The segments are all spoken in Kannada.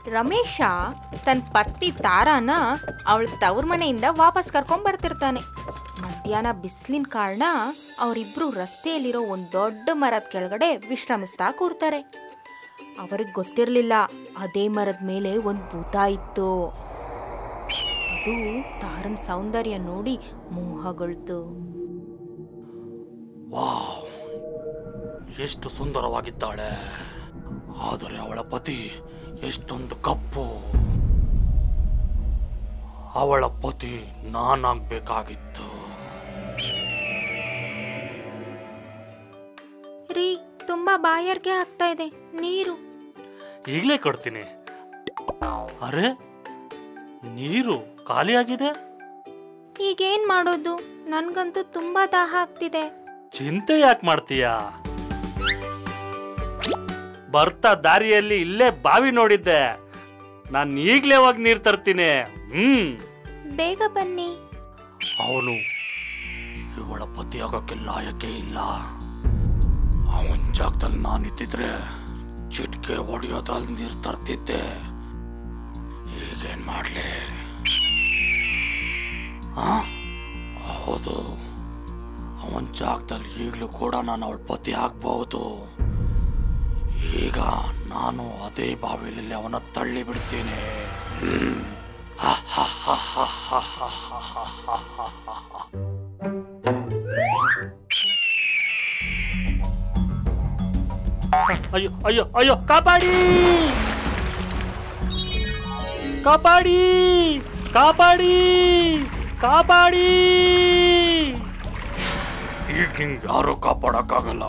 ರಮೇಶ ತನ್ನ ಪತ್ನಿ ತಾರಾನ ಅವಳ ತವ್ರ ಮನೆಯಿಂದ ವಾಪಸ್ ಕರ್ಕೊಂಡ್ ಬರ್ತಿರ್ತಾನೆ ಮಧ್ಯಾಹ್ನ ಬಿಸಿಲಿನ ಕಾರಣ ಅವರಿಬ್ರು ರಸ್ತೆಯಲ್ಲಿರೋ ಒಂದು ದೊಡ್ಡ ಮರದ ಕೆಳಗಡೆ ವಿಶ್ರಮಿಸ್ತಾ ಕೂರ್ತಾರೆ ಅವ್ರಿಗೆ ಗೊತ್ತಿರಲಿಲ್ಲ ಅದೇ ಮರದ ಮೇಲೆ ಒಂದು ಭೂತ ಇತ್ತು ಅದು ತಾರನ್ ಸೌಂದರ್ಯ ನೋಡಿ ಮೋಹಗೊಳ್ತು ವಾವ್ ಎಷ್ಟು ಸುಂದರವಾಗಿದ್ದಾಳೆ ಆದರೆ ಅವಳ ಪತಿ ಎಷ್ಟೊಂದು ಕಪ್ಪು ಅವಳ ಪತಿ ನಾನಾಗ್ಬೇಕಾಗಿತ್ತು ರೀ ತುಂಬಾ ಬಾಯಾರಿಕೆ ಆಗ್ತಾ ಇದೆ ನೀರು ಈಗಲೇ ಕೊಡ್ತೀನಿ ಅರೆ ನೀರು ಖಾಲಿಯಾಗಿದೆ ಈಗೇನ್ ಮಾಡೋದು ನನ್ಗಂತೂ ತುಂಬಾ ದಾಹ ಆಗ್ತಿದೆ ಚಿಂತೆ ಯಾಕೆ ಮಾಡ್ತೀಯಾ ಬರ್ತಾ ದಾರಿಯಲ್ಲಿ ಇಲ್ಲೇ ಬಾವಿ ನೋಡಿದ್ದೆ ನಾನು ಈಗಲೇ ಹೋಗಿ ನೀರು ತರ್ತೀನಿ ಹ್ಮ್ ಬೇಗ ಬನ್ನಿ ಅವನು ಇವಳ ಪತಿ ಆಗೋಕ್ಕೆ ಲಾಯಕ್ಕೆ ಇಲ್ಲ ಅವನ ಜಾಗದಲ್ಲಿ ನಾನಿದ್ದಿದ್ರೆ ಚಿಟ್ಕೆ ಹೊಡೆಯೋದ್ರಲ್ಲಿ ನೀರು ತರ್ತಿದ್ದೆ ಈಗೇನ್ ಮಾಡ್ಲಿ ಆ? ಹೌದು ಅವನ ಜಾಗದಲ್ಲಿ ಈಗಲೂ ಕೂಡ ನಾನು ಅವಳ ಪತಿ ಆಗ್ಬಹುದು ಈಗ ನಾನು ಅದೇ ಬಾವಿಯಲ್ಲಿ ಅವನ ತಳ್ಳಿ ಬಿಡ್ತೀನಿ ಹ್ಮ್. ಹ, ಹ, ಹ, ಹ, ಹ, ಹ, ಹ, ಹ, ಹ, ಹ, ಹ. ಅಯ್ಯೋ ಅಯ್ಯೋ ಅಯ್ಯೋ ಕಾಪಾಡಿ ಕಾಪಾಡಿ ಕಾಪಾಡಿ ಕಾಪಾಡಿ ಈಗ ನಿಂಗೆ ಯಾರು ಕಾಪಾಡಕ್ಕಾಗಲ್ಲ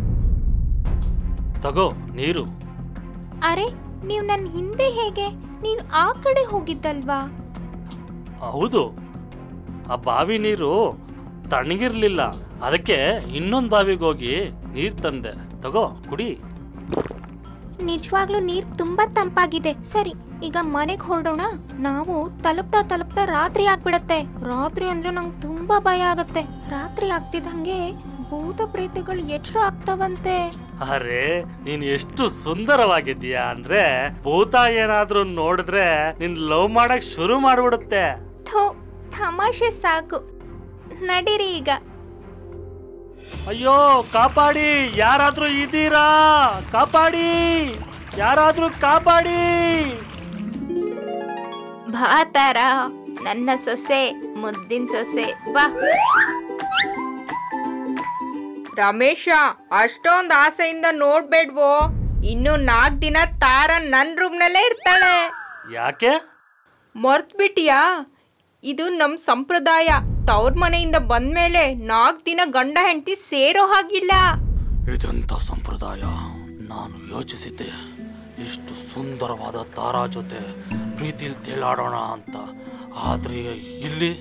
ತಗೋ ನೀರು ಅರೆ ನೀವು ನನ್ನ ಹಿಂದೆ ಹೇಗೆ ನೀವು ಆ ಕಡೆ ಹೋಗಿದ್ದಲ್ವಾ ಹೌದು ಆ ಬಾವಿ ನೀರು ತಣ್ಣಗಿರ್ಲಿಲ್ಲ ಅದಕ್ಕೆ ಇನ್ನೊಂದು ಬಾವಿಗೆ ಹೋಗಿ ನೀರು ತಂದೆ ತಗೋ ಕುಡಿ ನಿಜವಾಗ್ಲೂ ನೀರ್ ತುಂಬಾ ತಂಪಾಗಿದೆ ಸರಿ ಈಗ ಮನೆಗೆ ಹೊರಡೋಣ ನಾವು ತಲುಪ್ತಾ ತಲುಪ್ತಾ ರಾತ್ರಿ ಆಗ್ಬಿಡತ್ತೆ ರಾತ್ರಿ ಅಂದ್ರೆ ನಂಗೆ ತುಂಬಾ ಭಯ ಆಗತ್ತೆ ರಾತ್ರಿ ಆಗ್ತಿದ್ದಂಗೆ ಭೂತ ಪ್ರೇತಗಳು ಎಚ್ಚರ ಆಗ್ತಾವಂತೆ ಅರೆ ನೀನ್ ಎಷ್ಟು ಸುಂದರವಾಗಿದ್ದೀಯಾ ಅಂದ್ರೆ ಭೂತ ಏನಾದ್ರೂ ನೋಡಿದ್ರೆ ನಿನ್ ಲವ್ ಮಾಡಕ್ ಶುರು ಮಾಡ್ಬಿಡುತ್ತೆ ಥೋ ತಮಾಷೆ ಸಾಕು ನಡೀರಿ ಈಗ ಅಯ್ಯೋ ಕಾಪಾಡಿ ಯಾರಾದ್ರೂ ಇದೀರಾ ಕಾಪಾಡಿ ಯಾರಾದ್ರೂ ಕಾಪಾಡಿ ಬಾ ತಾರ ನನ್ನ ಸೊಸೆ ಮುದ್ದಿನ ಸೊಸೆ ಬಾ ರಮೇಶ ಅಷ್ಟೊಂದ್ ಆಸೆಯಿಂದ ನೋಡ್ಬೇಡ್ವೋ ಇನ್ನು ನಾಲ್ಕು ದಿನ ತಾರ ನನ್ನ ರೂಮ್ನಲ್ಲೇ ಇರ್ತಾಳೆ ಯಾಕೆ ಮರ್ತ್ಬಿಟ್ಟಿಯಾ ಇದು ನಮ್ಮ ಸಂಪ್ರದಾಯ ತವ್ರ ಮನೆಯಿಂದ ಬಂದ್ಮೇಲೆ ನಾಲ್ಕು ದಿನ ಗಂಡ ಹೆಂಡತಿ ಸೇರೋ ಹಾಗಿಲ್ಲ ಇದೆಂತ ಸಂಪ್ರದಾಯ ನಾನು ಯೋಚಿಸಿದ್ದೆ ಇಷ್ಟು ಸುಂದರವಾದ ತಾರಾ ಜೊತೆ ಪ್ರೀತಿಲಿ ತೇಲಾಡೋಣ ಅಂತ ಆದ್ರೆ ಇಲ್ಲಿ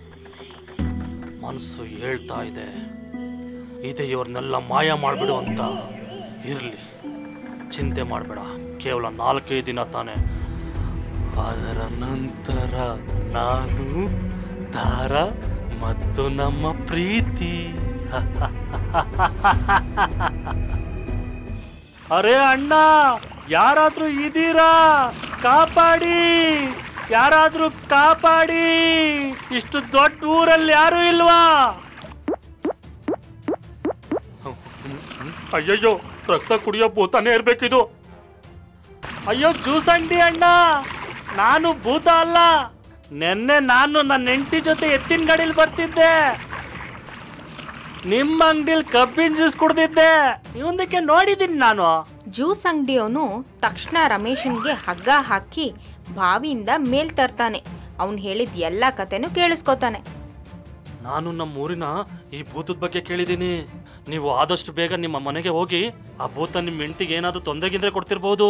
ಮನಸ್ಸು ಹೇಳ್ತಾ ಇದೆ ಇದೆ ಇವ್ರನ್ನೆಲ್ಲ ಮಾಯ ಮಾಡಿಬಿಡು ಅಂತ ಇರಲಿ ಚಿಂತೆ ಮಾಡಬೇಡ ಕೇವಲ ನಾಲ್ಕೈದು ದಿನ ತಾನೆ ಅದರ ನಂತರ ನಾನು ತಾರ ಮತ್ತು ನಮ್ಮ ಪ್ರೀತಿ ಅರೆ ಅಣ್ಣ ಯಾರಾದ್ರೂ ಇದೀರಾ ಕಾಪಾಡಿ ಯಾರಾದ್ರೂ ಕಾಪಾಡಿ ಇಷ್ಟು ದೊಡ್ಡ ಊರಲ್ಲಿ ಯಾರು ಇಲ್ವಾ ಅಯ್ಯಯ್ಯೋ ರಕ್ತ ಕುಡಿಯೋ ಭೂತನೇ ಇರ್ಬೇಕಿದು ಅಯ್ಯೋ ಜ್ಯೂಸ್ ಅಂಗಡಿ ಅಣ್ಣ ನಾನು ಭೂತ ಅಲ್ಲ ನೆನ್ನೆ ನಾನು ನನ್ನ ಹೆಂಡತಿ ಜೊತೆ ಎತ್ತಿನ ಗಾಡಿಲಿ ಬರ್ತಿದ್ದೆ ನಿಮ್ಮ ಅಂಗಡಿಲಿ ಕಬ್ಬಿನ ಜ್ಯೂಸ್ ಕುಡ್ದಿದ್ದೆ ಇವೊಂದಕ್ಕೆ ನೋಡಿದ್ದೀನಿ ನಾನು ಜ್ಯೂಸ್ ಅಂಗಡಿಯವನು ತಕ್ಷಣ ರಮೇಶನ್ಗೆ ಹಗ್ಗ ಹಾಕಿ ಬಾವಿಯಿಂದ ಮೇಲ್ ತರ್ತಾನೆ ಅವನು ಹೇಳಿದ ಎಲ್ಲ ಕತೆನೂ ಕೇಳಿಸ್ಕೊತಾನೆ ನಾನು ನಮ್ಮ ಊರಿನ ಈ ಭೂತದ ಬಗ್ಗೆ ಕೇಳಿದ್ದೀನಿ ನೀವು ಆದಷ್ಟು ಬೇಗ ನಿಮ್ಮ ಮನೆಗೆ ಹೋಗಿ ಆ ಭೂತ ನಿಮ್ಮ ಹೆಂಡತಿಗೆ ಏನಾದರೂ ತೊಂದರೆಗಿಂದ್ರೆ ಕೊಡ್ತಿರ್ಬೋದು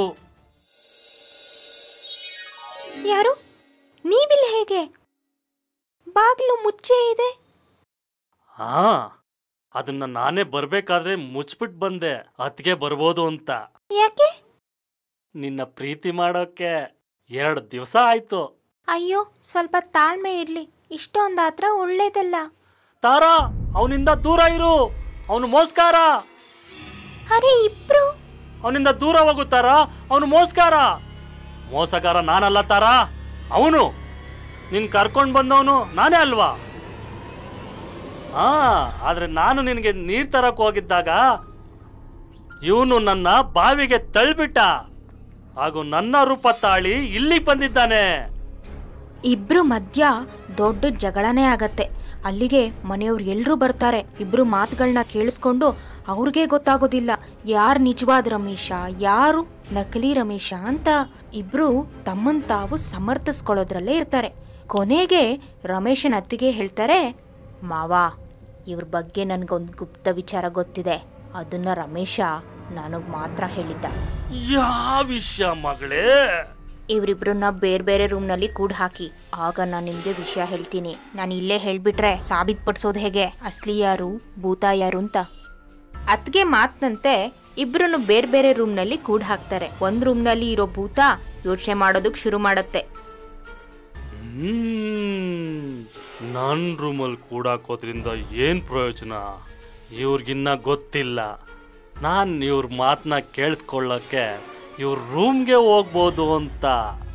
ಯಾರು ನೀವಿಲ್ಲ ಹೇಗೆ ಬಾಗಿಲು ಮುಚ್ಚೆ ಇದೆ ಹಾ ಅದನ್ನ ನಾನೇ ಬರ್ಬೇಕಾದ್ರೆ ಮುಚ್ಬಿಟ್ಟು ಬಂದೆ ಅತ್ಗೆ ಬರ್ಬೋದು ಅಂತ ಯಾಕೆ ನಿನ್ನ ಪ್ರೀತಿ ಮಾಡೋಕೆ ಎರಡು ದಿವಸ ಆಯ್ತು ಅಯ್ಯೋ ಸ್ವಲ್ಪ ತಾಳ್ಮೆ ಇರ್ಲಿ ಇಷ್ಟೊಂದಾತ್ರ ಒಳ್ಳೇದಲ್ಲ ತಾರಾ ಅವನಿಂದ ದೂರ ಇರು ಅವನು ಮೋಸ್ಕಾರ ಅರೆ ಇಬ್ರು ಅವನಿಂದ ದೂರ ಹೋಗುತ್ತಾರ ಅವನು ಮೋಸ್ಕಾರ ಮೋಸಗಾರ ನಾನಲ್ಲ ತಾರ ಅವನು ನಿನ್ ಕರ್ಕೊಂಡು ಬಂದವನು ನಾನೇ ಅಲ್ವಾ ಹಾ ಆದ್ರೆ ನಾನು ನಿನಗೆ ನೀರ್ ತರಕ್ ಹೋಗಿದ್ದಾಗ ಇವನು ನನ್ನ ಬಾವಿಗೆ ತಳ್ಬಿಟ್ಟ ಹಾಗೂ ನನ್ನ ರೂಪ ತಾಳಿ ಇಲ್ಲಿಗೆ ಬಂದಿದ್ದಾನೆ ಇಬ್ರು ಮಧ್ಯ ದೊಡ್ಡ ಜಗಳನೇ ಆಗತ್ತೆ ಅಲ್ಲಿಗೆ ಮನೆಯವ್ರು ಎಲ್ರೂ ಬರ್ತಾರೆ ಇಬ್ರು ಮಾತುಗಳನ್ನ ಕೇಳಿಸ್ಕೊಂಡು ಅವ್ರಿಗೆ ಗೊತ್ತಾಗೋದಿಲ್ಲ ಯಾರು ನಿಜವಾದ ರಮೇಶ ಯಾರು ನಕಲಿ ರಮೇಶ ಅಂತ ಇಬ್ರು ತಮ್ಮನ್ ತಾವು ಸಮರ್ಥಿಸ್ಕೊಳ್ಳೋದ್ರಲ್ಲೇ ಇರ್ತಾರೆ ಕೊನೆಗೆ ರಮೇಶನ ಅತ್ತಿಗೆ ಹೇಳ್ತಾರೆ ಮಾವ ಇವ್ರ ಬಗ್ಗೆ ನನ್ಗೊಂದು ಗುಪ್ತ ವಿಚಾರ ಗೊತ್ತಿದೆ ಅದನ್ನ ರಮೇಶ ನನಗ್ ಮಾತ್ರ ಹೇಳಿದ್ದ ಯಾವ ವಿಷಯ ಮಗಳೇ ಇವರಿಬ್ರನ್ನ ಬೇರೆ ಬೇರೆ ರೂಮ್ನಲ್ಲಿ ಕೂಡ್ ಹಾಕಿ ಆಗ ನಾನು ನಿಮ್ಗೆ ವಿಷಯ ಹೇಳ್ತೀನಿ ನಾನು ಇಲ್ಲೇ ಹೇಳ್ಬಿಟ್ರೆ ಸಾಬೀತ್ ಪಡಿಸೋದು ಹೇಗೆ ಅಸ್ಲಿ ಯಾರು ಭೂತ ಯಾರು ಅಂತ ಅತ್ಗೆ ಮಾತ್ನಂತೆ ಇಬ್ರನ್ನು ಬೇರೆ ಬೇರೆ ರೂಮ್ನಲ್ಲಿ ಕೂಡ್ ಹಾಕ್ತಾರೆ ಒಂದ್ ರೂಮ್ನಲ್ಲಿ ಇರೋ ಭೂತ ಯೋಚನೆ ಮಾಡೋದಕ್ ಶುರು ಮಾಡತ್ತೆ ಹ್ಮ್ ನನ್ ರೂಮಲ್ಲಿ ಕೂಡಾಕೋದ್ರಿಂದ ಏನ್ ಪ್ರಯೋಜನ ಇವ್ರಿಗಿನ್ನ ಗೊತ್ತಿಲ್ಲ ನಾನ್ ಇವ್ರ ಮಾತನ್ನ ಕೇಳಿಸ್ಕೊಳ್ಳಕ್ಕೆ ಇವ್ರ ರೂಮ್ಗೆ ಹೋಗ್ಬೋದು ಅಂತ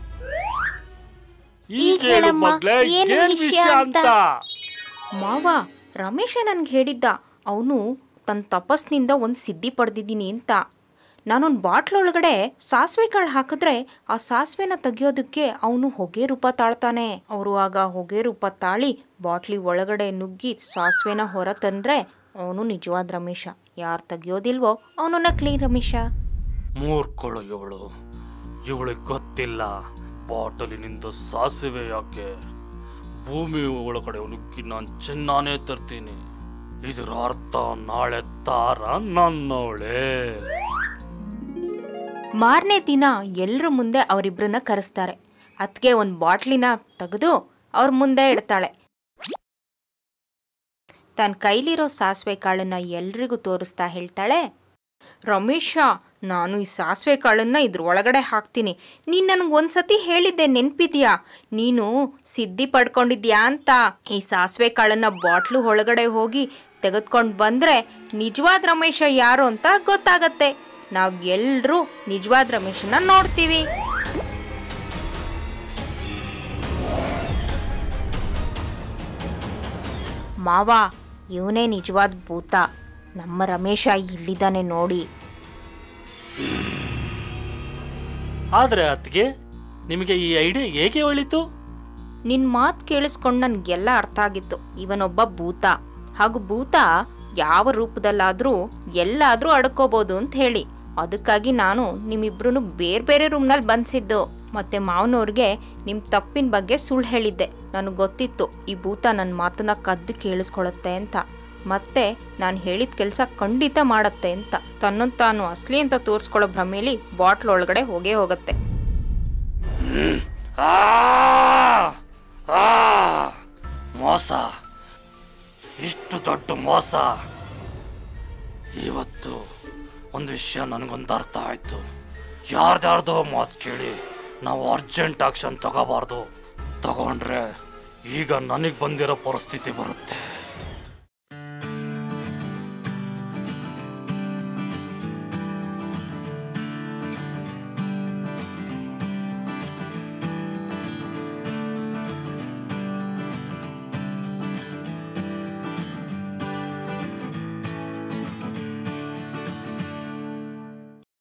ಈಗ ಈಗ ಹೇಳು ಹೇಳಮ್ಮ, ಮಗ್ಳೇ, ಏನು ಏನ್ ವಿಷಯ ವಿಷಯ ಅಂತ? ಅಂತ ಮಾವ ರಮೇಶ ನನ್ಗೆ ಹೇಳಿದ್ದ ಅವನು ತನ್ನ ತಪಸ್ನಿಂದ ಒಂದು ಸಿದ್ಧಿ ಪಡೆದಿದ್ದೀನಿ ಅಂತ ನಾನೊಂದು ಬಾಟ್ಲ್ ಒಳಗಡೆ ಸಾಸಿವೆ ಕಾಳು ಹಾಕಿದ್ರೆ ಆ ಸಾಸಿವೆನ ತೆಗಿಯೋದಕ್ಕೆ ಅವನು ಹೊಗೆ ರೂಪ ತಾಳ್ತಾನೆ ಅವರು ಆಗ ಹೊಗೆ ರೂಪ ತಾಳಿ ಬಾಟ್ಲಿ ಒಳಗಡೆ ನುಗ್ಗಿ ಸಾಸಿವೆನ ಹೊರ ತಂದ್ರೆ ಅವನು ನಿಜವಾದ ರಮೇಶ ಯಾರು ತೆಗಿಯೋದಿಲ್ವೋ ಅವನು ನಕಲಿ ರಮೇಶ ಮೂರ್ಖಳು ಇವಳು ಇವಳಿಗೆ ಗೊತ್ತಿಲ್ಲ ಬಾಟಲಿನಿಂದ ಸಾಸಿವೆ ಯಾಕೆ ಭೂಮಿ ಒಳಗಡೆ ನುಗ್ಗಿ ನಾನು ಚೆನ್ನಾನೇ ತರ್ತೀನಿ ಇದರ ಅರ್ಥ ನಾಳೆ ತಾರ ನನ್ನವಳೆ ಮಾರನೇ ದಿನ ಎಲ್ಲರ ಮುಂದೆ ಅವರಿಬ್ಬರನ್ನ ಕರೆಸ್ತಾರೆ ಅದಕ್ಕೆ ಒಂದು ಬಾಟ್ಲಿನ ತೆಗೆದು ಅವ್ರ ಮುಂದೆ ಇಡ್ತಾಳೆ ತನ್ನ ಕೈಲಿರೋ ಸಾಸಿವೆ ಕಾಳನ್ನ ಎಲ್ರಿಗೂ ತೋರಿಸ್ತಾ ಹೇಳ್ತಾಳೆ ರಮೇಶ ನಾನು ಈ ಸಾಸಿವೆ ಕಾಳನ್ನ ಇದ್ರ ಒಳಗಡೆ ಹಾಕ್ತೀನಿ ನೀನು ನನಗೆ ಒಂದ್ಸತಿ ಹೇಳಿದ್ದೆ ನೆನ್ಪಿದ್ಯಾ ನೀನು ಸಿದ್ಧಿ ಪಡ್ಕೊಂಡಿದ್ಯಾ ಅಂತ ಈ ಸಾಸಿವೆ ಕಾಳನ್ನ ಬಾಟ್ಲು ಒಳಗಡೆ ಹೋಗಿ ತೆಗೆದ್ಕೊಂಡು ಬಂದ್ರೆ ನಿಜವಾದ ರಮೇಶ ಯಾರು ಅಂತ ಗೊತ್ತಾಗತ್ತೆ ನಾವು ಎಲ್ಲರೂ ನಿಜವಾದ ರಮೇಶನ ನೋಡ್ತೀವಿ ಮಾವ ಇವನೇ ನಿಜವಾದ ಭೂತ ನಮ್ಮ ರಮೇಶ ಇಲ್ಲಿದ್ದಾನೆ ನೋಡಿ ಆದ್ರೆ ಅತ್ಗೆ ನಿಮಗೆ ಈ ಐಡಿಯಾ ಹೇಗೆ ಒಳಿತು ನಿನ್ ಮಾತು ಕೇಳಿಸ್ಕೊಂಡು ನನ್ಗೆಲ್ಲ ಅರ್ಥ ಆಗಿತ್ತು ಇವನೊಬ್ಬ ಭೂತ ಹಾಗೂ ಭೂತ ಯಾವ ರೂಪದಲ್ಲಾದ್ರೂ ಎಲ್ಲಾದ್ರೂ ಅಡ್ಕೋಬಹುದು ಅಂತ ಹೇಳಿ ಅದಕ್ಕಾಗಿ ನಾನು ನಿಮ್ಮಿಬ್ರು ಬೇರೆ ಬೇರೆ ರೂಮ್ನಲ್ಲಿ ಬಂದಿಸಿದ್ದು ಮತ್ತೆ ಮಾವನವ್ರಿಗೆ ನಿಮ್ಮ ತಪ್ಪಿನ ಬಗ್ಗೆ ಸುಳ್ಳು ಹೇಳಿದ್ದೆ ನನಗೆ ಗೊತ್ತಿತ್ತು ಈ ಭೂತ ನನ್ನ ಮಾತನ್ನ ಕದ್ದು ಕೇಳಿಸ್ಕೊಳತ್ತೆ ಅಂತ ಮತ್ತೆ ನಾನು ಹೇಳಿದ ಕೆಲಸ ಖಂಡಿತ ಮಾಡತ್ತೆ ಅಂತ ತನ್ನನ್ನು ತಾನು ಅಸ್ಲಿ ಅಂತ ತೋರಿಸ್ಕೊಳ್ಳೋ ಭ್ರಮೆಯಲ್ಲಿ ಬಾಟ್ಲ್ ಒಳಗಡೆ ಹೋಗೇ ಹೋಗತ್ತೆ ಆ! ಆ! ಮೋಸ ಇಷ್ಟು ದೊಡ್ಡ ಮೋಸ ಇವತ್ತು ಒಂದು ವಿಷಯ ನನಗೊಂದು ಅರ್ಥ ಆಯ್ತು ಯಾರ್ದಾರ್ದೋ ಮಾತು ಕೇಳಿ ನಾವು ಅರ್ಜೆಂಟ್ ಆಕ್ಷನ್ ತಗೋಬಾರ್ದು ತಗೊಂಡ್ರೆ ಈಗ ನನಗೆ ಬಂದಿರೋ ಪರಿಸ್ಥಿತಿ ಬರುತ್ತೆ